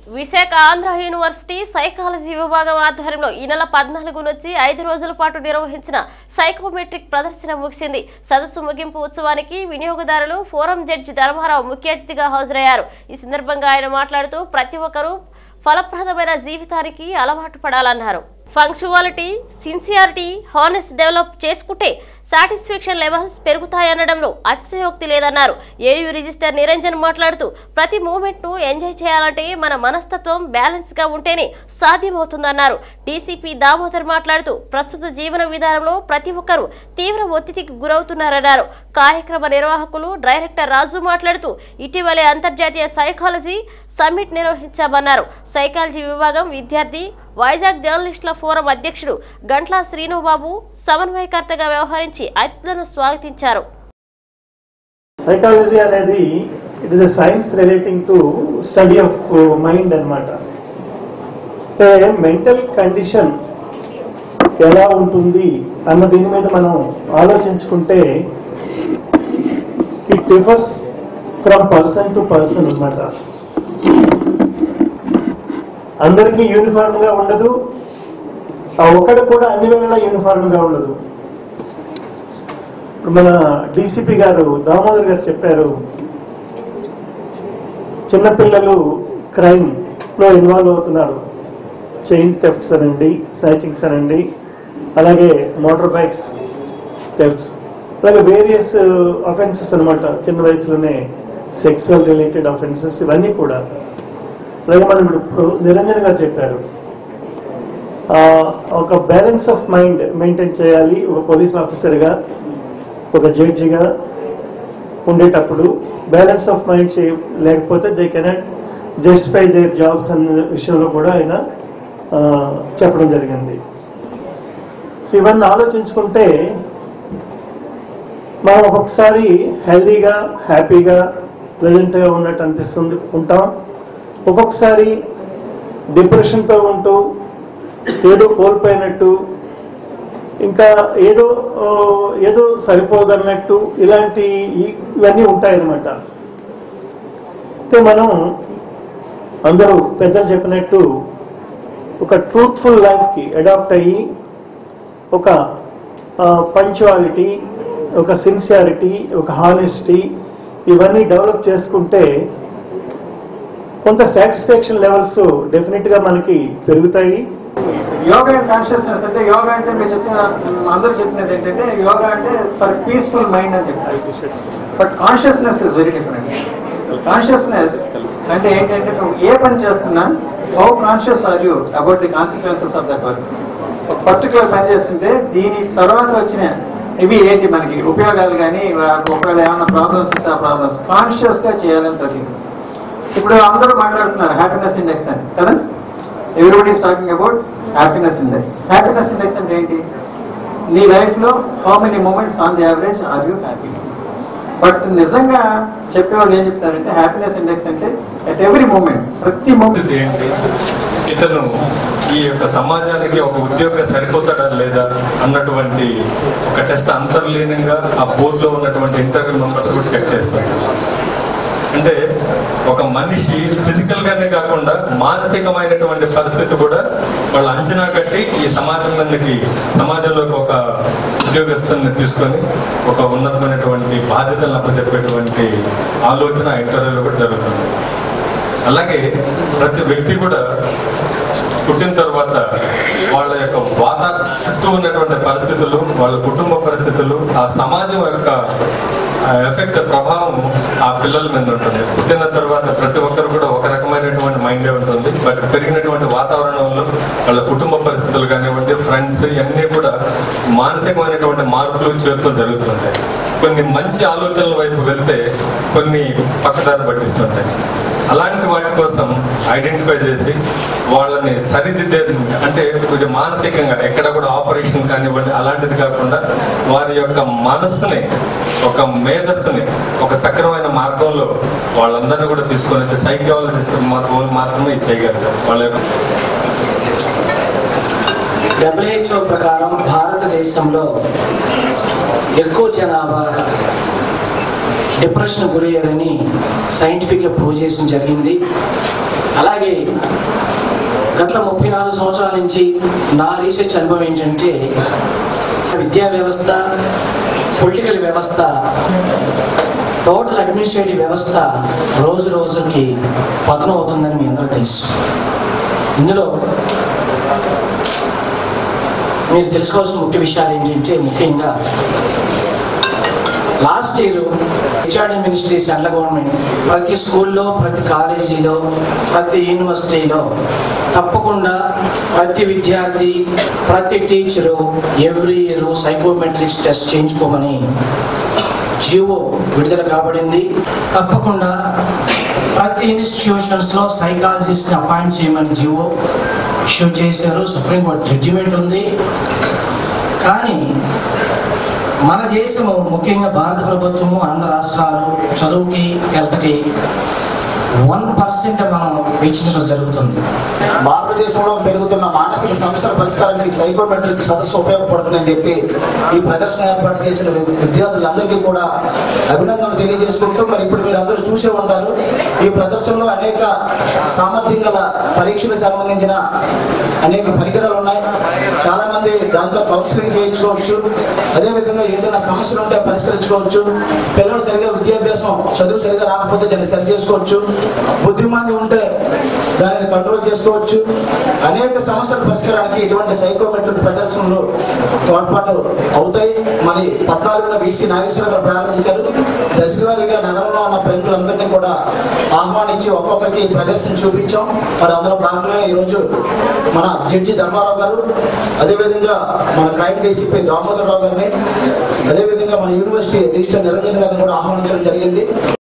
Visakha Andhra university psychology విభాగం ఆధ్వర్యంలో ఈ నెల పద్నాలుగు నుంచి ఐదు రోజుల పాటు నిర్వహించిన సైకోమెట్రిక్ ప్రదర్శన ముగిసింది సదస్సు ముగింపు ఉత్సవానికి వినియోగదారులు ఫోరం జడ్జి ధర్మారావు ముఖ్య అతిథిగా హాజరయ్యారు ఈ సందర్భంగా ఆయన మాట్లాడుతూ ప్రతి ఒక్కరూ ఫలప్రదమైన జీవితానికి అలవాటు పడాలన్నారు ఫంక్షువాలిటీ సిన్సియారిటీ హానెస్ డెవలప్ చేసుకుంటే సాటిస్ఫాక్షన్ లెవెల్స్ పెరుగుతాయనడంలో అతిశయోక్తి లేదన్నారు ఏయూ రిజిస్టర్ నిరంజన్ మాట్లాడుతూ ప్రతి మూమెంట్ ను ఎంజాయ్ చేయాలంటే మన మనస్తత్వం బ్యాలెన్స్ గా ఉంటేనే సాధ్యమవుతుందన్నారు డీసీపీ దామోదర్ మాట్లాడుతూ ప్రస్తుత జీవన విధానంలో ప్రతి ఒక్కరూ తీవ్ర ఒత్తిడికి గురవుతున్నారన్నారు కార్యక్రమ నిర్వాహకులు డైరెక్టర్ రాజు మాట్లాడుతూ ఇటీవలే అంతర్జాతీయ సైకాలజీ సమ్మిట్ నిర్వహించామన్నారు సైకాలజీ విభాగం విద్యార్థి వైజాగ్ జర్నలిస్టుల ఫోరం అధ్యక్షుడు గంట్ల శ్రీనుబాబు సమన్వయకర్తగా వ్యవహరించి అతిథులను స్వాగతించారు సైకాలజీ అనేది it is a science relating to study of mind అనమాట అంటే మెంటల్ కండిషన్ ఎలా ఉంటుంది అన్న దీని మీద మనం ఆలోచించుకుంటే it differs from person to person అనమాట అందరికీ యూనిఫామ్ గా ఉండదు ఆ ఒక్కడు కూడా అన్ని వేళలా యూనిఫామ్ గా ఉండదు ఇప్పుడు మన డీసీపీ గారు దామోదర్ గారు చెప్పారు చిన్నపిల్లలు క్రైమ్ లో ఇన్వాల్వ్ అవుతున్నారు చైన్ థెఫ్ట్స్ అనండి స్నాచింగ్స్ అనండి అలాగే మోటార్ బైక్స్ థెఫ్ట్స్ అలాగే వేరియస్ అఫెన్సెస్ అన్నమాట చిన్న వయసులోనే సెక్సువల్ రిలేటెడ్ అఫెన్సెస్ ఇవన్నీ కూడా అలాగే మనం ఇప్పుడు నిరంజన్ గారు చెప్పారు ఆ, ఒక బ్యాలెన్స్ ఆఫ్ మైండ్ మెయింటైన్ చేయాలి ఒక పోలీస్ ఆఫీసర్గా ఒక జడ్జిగా ఉండేటప్పుడు బ్యాలెన్స్ ఆఫ్ మైండ్ చే లేకపోతే they cannot justify their jobs అన్న విషయంలో కూడా ఆయన ఆ, చెప్పడం జరిగింది సో ఇవన్నీ ఆలోచించుకుంటే మనం ఒక్కొక్కసారి హెల్దీగా హ్యాపీగా ప్లెజెంట్గా ఉన్నట్టు అనిపిస్తుంది ఉంటాం ఒక్కొక్కసారి డిప్రెషన్తో ఉంటూ ఏదో కోల్పోయినట్టు ఇంకా ఏదో ఆ, ఏదో సరిపోదన్నట్టు ఇలాంటి ఈ- ఇవన్నీ ఉంటాయన్నమాట అయితే మనం అందరూ పెద్దలు చెప్పినట్టు ఒక ట్రూత్ఫుల్ లైఫ్కి అడాప్ట్ అయ్యి ఒక పంచువాలిటీ ఒక సిన్సియారిటీ ఒక హానెస్టీ ఇవన్నీ డెవలప్ చేసుకుంటే కొంత సాటిస్ఫాక్షన్ లెవెల్స్ డెఫినెట్గా మనకి పెరుగుతాయి యోగా అండ్ కాన్షియస్నెస్ అంటే యోగా అంటే మీరు చెప్పిన అందరూ చెప్పినది ఏంటంటే యోగా అంటే ఫర్ పీస్ఫుల్ మైండ్ అని చెప్తారు but consciousness is very different consciousness అంటే ఏంటంటే నువ్వు ఏ పని చేస్తున్నా how conscious are you about the consequences of that work ఒక పర్టికులర్ పని చేస్తుంటే దీని తర్వాత వచ్చిన ఇవి ఏంటి మనకి ఉపయోగాలు కానీ ఒకవేళ ఏమైనా ప్రాబ్లమ్స్ ఉంటే ఆ ప్రాబ్లమ్స్ కాన్షియస్ గా చేయాలని ప్రతి ఇప్పుడు అందరూ మాట్లాడుతున్నారు హ్యాపీనెస్ ఇండెక్స్ అని కదా everybody is talking about happiness index happiness index అంటే ఏంటి నీ లైఫ్ లో how many moments on the average are you happy but నిజంగా చెప్పేవాళ్ళు ఏం చెప్తారంటే హ్యాపీనెస్ ఇండెక్స్ అంటే అట్ ఎవ్రీ మూమెంట్ ప్రతి మూమెంట్ పరిస్థితి ఏంటి ఇతను ఈ యొక్క సమాజానికి ఒక ఉద్యోగం సరిపోతాడా లేదా అన్నటువంటి ఒక టెస్ట్ అంతర్లీనంగా ఆ బోర్డులో ఉన్నటువంటి ఇంటర్వ్యూ మెంబర్స్ కూడా చెక్ చేస్తారు అంటే ఒక మనిషి ఫిజికల్ గానే కాకుండా మానసికమైనటువంటి పరిస్థితి కూడా వాళ్ళు అంచనా కట్టి ఈ సమాజం మీదకి సమాజంలోకి ఒక ఉద్యోగస్తుల్ని తీసుకొని ఒక ఉన్నతమైనటువంటి బాధ్యతలను అప్పచెప్పేటువంటి ఆలోచన ఇంటర్వ్యూలో కూడా జరుగుతుంది అలాగే ప్రతి వ్యక్తి కూడా పుట్టిన తర్వాత వాళ్ళ యొక్క వాతావరణ చుట్టూ ఉన్నటువంటి పరిస్థితులు వాళ్ళ కుటుంబ పరిస్థితులు ఆ సమాజం యొక్క ఎఫెక్ట్ ప్రభావం ఆ పిల్లల మీద ఉంటుంది పుట్టిన తర్వాత ప్రతి ఒక్కరు కూడా ఒక రకమైనటువంటి మైండే ఉంటుంది బట్ పెరిగినటువంటి వాతావరణంలో వాళ్ళ కుటుంబ పరిస్థితులు కానివ్వండి ఫ్రెండ్స్ ఇవన్నీ కూడా మానసికమైనటువంటి మార్పులు చేర్పులు జరుగుతుంటాయి కొన్ని మంచి ఆలోచనల వైపు వెళ్తే కొన్ని పక్కదారి పట్టిస్తుంటాయి అలాంటి వాటి కోసం ఐడెంటిఫై చేసి వాళ్ళని సరిదిద్దే అంటే కొంచెం మానసికంగా ఎక్కడ కూడా ఆపరేషన్ కానివ్వండి అలాంటిది కాకుండా వారి యొక్క మనస్సుని ఒక మేధస్సుని ఒక సక్రమైన మార్గంలో వాళ్ళందరినీ కూడా తీసుకొని వచ్చి సైకాలజిస్ట్ మాత్రమే ఇది చేయగలుగుతారు వాళ్ళ యొక్క డబ్ల్యూహెచ్ఓ ప్రకారం భారతదేశంలో ఎక్కువ జనాభా డిప్రెషన్ గురయ్యారని సైంటిఫిక్గా ప్రూవ్ చేయడం జరిగింది అలాగే గత ముప్పై నాలుగు సంవత్సరాల నుంచి నా రీసెర్చ్ అనుభవం ఏంటంటే విద్యా వ్యవస్థ పొలిటికల్ వ్యవస్థ టోటల్ అడ్మినిస్ట్రేటివ్ వ్యవస్థ రోజు రోజుకి పతనం అవుతుందని మీ అందరూ తెలుసు ఇందులో మీరు తెలుసుకోవాల్సిన ముఖ్య విషయాలు ఏంటంటే ముఖ్యంగా last year HRD ministry central government ప్రతి స్కూల్లో ప్రతి కాలేజీలో ప్రతి యూనివర్సిటీలో తప్పకుండా ప్రతి విద్యార్థి ప్రతి teacher every year psychometrics test చేయించుకోమని జియో విడుదల కాబడింది తప్పకుండా ప్రతి ఇన్స్టిట్యూషన్స్లో సైకాలజిస్ట్ అపాయింట్ చేయమని జియో ఇష్యూ చేశారు సుప్రీంకోర్టు జడ్జిమెంట్ ఉంది కానీ మన దేశము ముఖ్యంగా భారత ప్రభుత్వము ఆంధ్ర రాష్ట్రాలు చదువుకి హెల్త్కి వన్ పర్సెంట్ మనం వెచ్చించడం జరుగుతుంది భారతదేశంలో పెరుగుతున్న మానసిక సమస్యల పరిష్కారానికి సైకోమెట్రిక్ సదస్సు ఉపయోగపడుతుందని చెప్పి ఈ ప్రదర్శన ఏర్పాటు చేసిన విద్యార్థులందరికీ కూడా అభినందనలు తెలియజేసుకుంటూ మరి ఇప్పుడు మీరు అందరూ చూసే ఉంటారు ఈ ప్రదర్శనలో అనేక సామర్థ్యం గల పరీక్షలకు సంబంధించిన అనేక పరికరాలు ఉన్నాయి చాలా మంది దాంతో కౌన్సిలింగ్ చేయించుకోవచ్చు అదేవిధంగా ఏదైనా సమస్యలు ఉంటే పరిష్కరించుకోవచ్చు పిల్లలు సరిగా విద్యాభ్యాసం చదువు సరిగా రాకపోతే దాన్ని సరి చేసుకోవచ్చు బుద్ధిమాని ఉంటే దానిని కంట్రోల్ చేసుకోవచ్చు అనేక సమస్యల పరిష్కారానికి ఇటువంటి సైకోమెట్రిక్ ప్రదర్శనలు తోడ్పాటు అవుతాయి మరి పద్నాలుగున బీసీ నాగేశ్వర గారు ప్రారంభించారు దశలవారీగా నగరంలో ఉన్న ప్రముఖులందరినీ కూడా ఆహ్వానించి ఒక్కొక్కరికి ఈ ప్రదర్శన చూపించాం మరి అందులో భాగంగా ఈరోజు మన జడ్జి ధర్మారావు గారు అదేవిధంగా మన క్రైమ్ డీసీపీ దామోదరరావు గారిని అదేవిధంగా మన యూనివర్సిటీ రిజిస్టర్ నిరంజన్ గారిని కూడా ఆహ్వానించడం జరిగింది